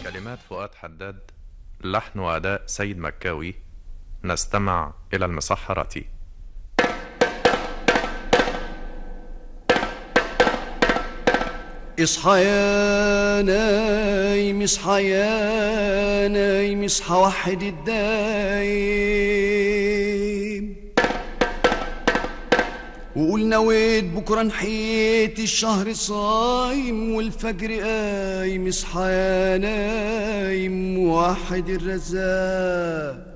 كلمات فؤاد حداد لحن وأداء سيد مكاوي نستمع إلى المسحرة اصحى يا نايم اصحى يا نايم اصحى وحد الدايم وقول نويت بكرة نحيت الشهر صايم والفجر قايم اصحى يا نايم وحد الرزاق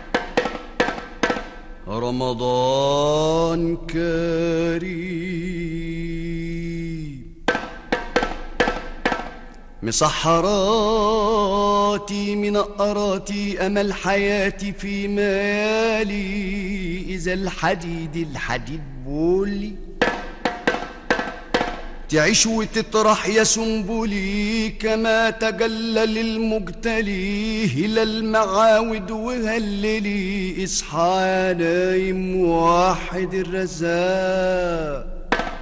رمضان كريم مسحراتي منقراتي أمل حياتي في مالي إذا الحديد الحديد بولي تعيش وتطرح يا سنبلي كما تجلل المجتلي إلى المعاود وهللي اصحى يا نايم واحد الرزاق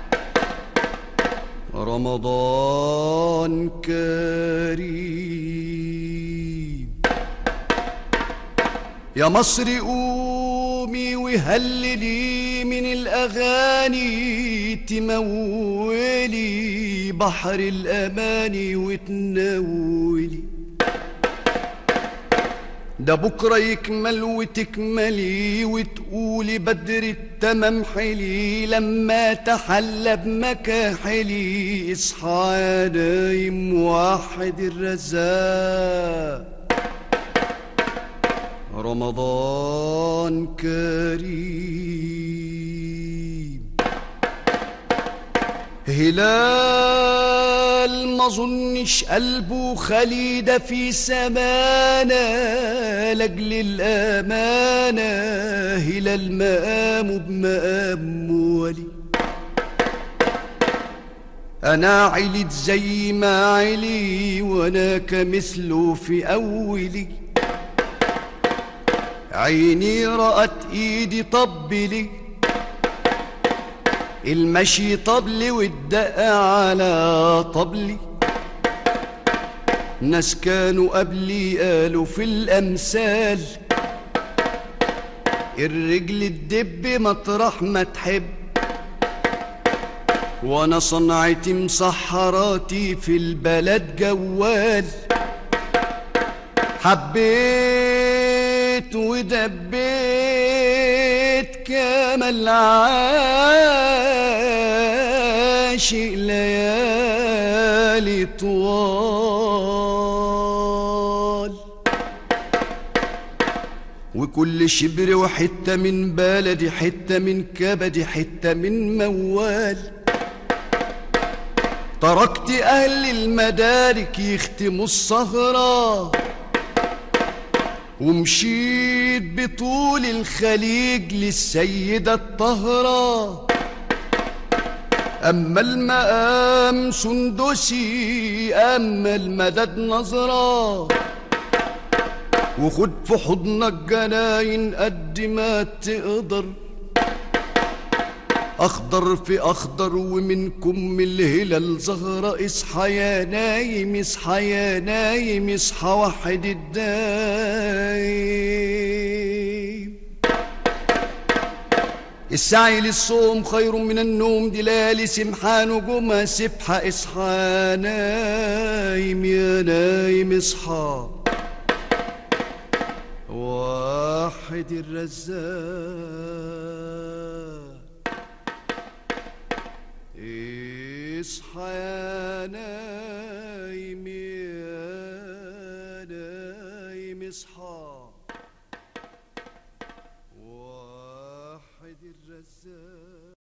رمضان كريم يا مصر قومي وهللي من الأغاني تمولي بحر الأماني وتنولي ده بكرة يكمل وتكملي وتقولي بدر التمام حلي لما تحلى بمكاحلي اصحى يا نايم واحد الرزاق رمضان كريم هلال ما ظنش قلبه خليدة في سمانة لأجل الأمانة هلال مقامه بمقام ولي أنا عليت زي ما علي وأنا كمثله في أولي عيني رأت إيدي طبلي المشي طبلي والدق على طبلي ناس كانوا قبلي قالوا في الأمثال الرجل الدب مطرح ما تحب وانا صنعتي مسحراتي في البلد جوال حبيت ودبيت كما العاشق ليالي طوال وكل شبر وحتة من بلدي حتة من كبدي حتة من موال تركت أهل المدارك يختموا الصهرة ومشيت بطول الخليج للسيدة الطهرة أما المقام سندسي أما المدد نظرة وخد في حضنك جناين قد ما تقدر أخضر في أخضر ومنكم الهلال زهرة اصحى يا نايم اصحى يا نايم اصحى وحد الدايم السعي للصوم خير من النوم دلالي سمحة نجومها سبحة اصحى نايم يا نايم اصحى واحد الرزاق اصحى يا نايم يا نايم اصحى واحد الرزاق